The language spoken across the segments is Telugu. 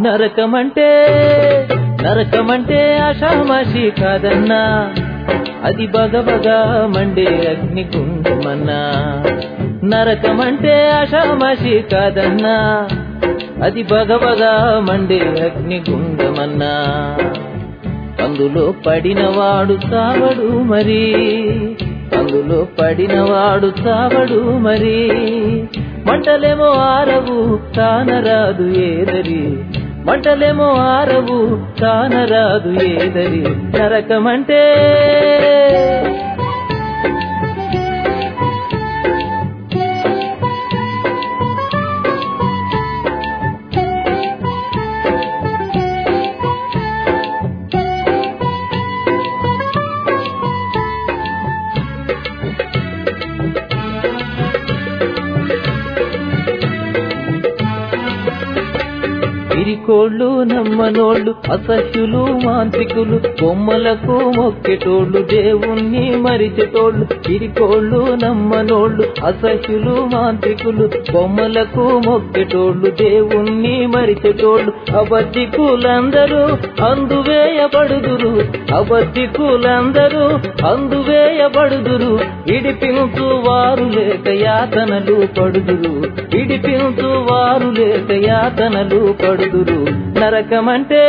నరకమంటే నరకమంటే ఆషామాషి కాదన్నా అది బగబగా మండే అగ్ని గుండమన్నా నరకమంటే ఆషామాషి కాదన్నా అది బగబగా మండే అగ్ని గుండమన్నా అందులో పడినవాడు చావడు మరి అందులో పడినవాడు చావడు మరి మంటలేమో ఆరవు కానరాదు ఏదరి మంటలేమో ఆరవు కానరాదు ఏదరి నరకమంటే పిరికోళ్ళు నమ్మనోళ్ళు అసహ్యులు మాంత్రికులు బొమ్మలకు మొక్కెటోళ్ళు దేవుణ్ణి మరిచెటోళ్ళు పిరికోళ్ళు నమ్మనోళ్ళు అసహ్యులు మాంత్రికులు బొమ్మలకు మొక్కెటోళ్ళు దేవుణ్ణి మరిచెటోళ్ళు అబద్ధికులందరూ అందువేయబడుదురు అబద్ధికులందరూ అందువేయబడుదురు ఇడిపించు వారు లేక యాతనలు పడుదురు ఇడిపించు వారు లేక యాతనలు పడుదురు నరకమంటే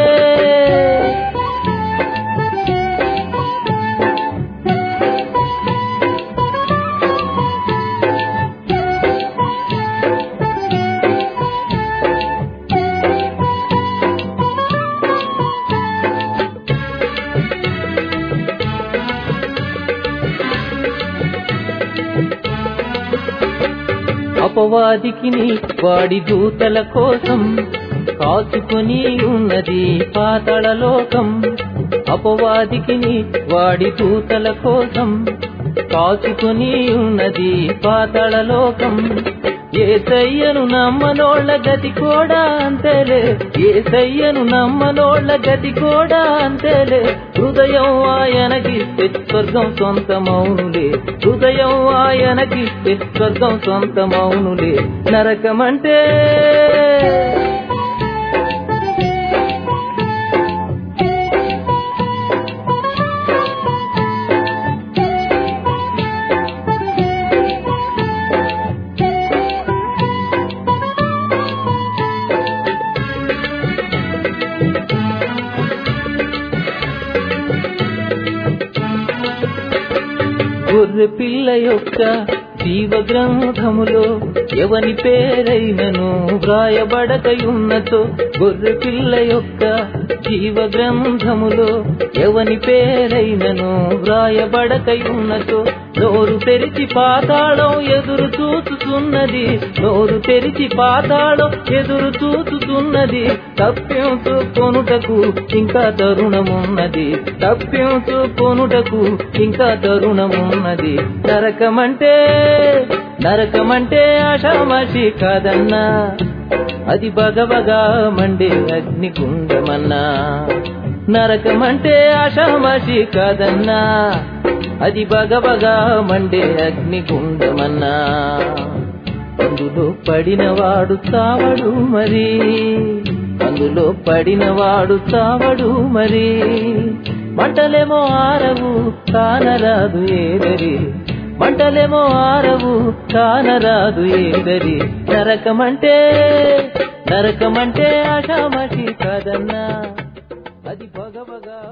అపవాదికి వాడి దూతల కోసం కాచుకొని ఉన్నది పాతళలోకం అపవాదికి వాడి దూతల కోసం కాచుకొని ఉన్నది పాతళలోకం ఏసయ్యను నమ్మనోళ్ళ గతి కూడా అంతేలే ఏసయ్యను నమ్మనోళ్ళ గతి కూడా అంతేలే హృదయం ఆయనకిస్తే స్వర్గం సొంతమౌనులే హృదయం ఆయనకిస్తే స్వర్గం సొంతమౌనులే నరకమంటే గొర్రె పిల్ల యొక్క జీవ గ్రంథములో ఎవని పేరైనను వ్రాయబడకయున్నతో గొర్రె పిల్ల యొక్క జీవ గ్రంథములో ఎవని పేరైనను వ్రాయబడకయున్నతో నోరు తెరిచి పాతాళం ఎదురు చూచుతున్నది నోరు తెరిచి పాతాళం ఎదురు చూచుతున్నది తప్పించు కొనుటకు ఇంకా తరుణమున్నది తప్పించు కొనుటకు ఇంకా తరుణమున్నది నరకమంటే నరకమంటే ఆషామాషి కాదన్నా అది బగబగా మండే అగ్ని కుండమన్నా నరకమంటే ఆషామాషి కాదన్నా అది బగబగా మండే అగ్ని గుండమన్నా అందులో పడినవాడు చావడు మరి అందులో పడినవాడు చావడు మరి మంటలేమో ఆరవు కానరాదు ఏదరి మంటలేమో ఆరవు కానరాదు ఏదరి నరకమంటే నరకమంటే ఆషామాషి కాదన్నా అది భగభగా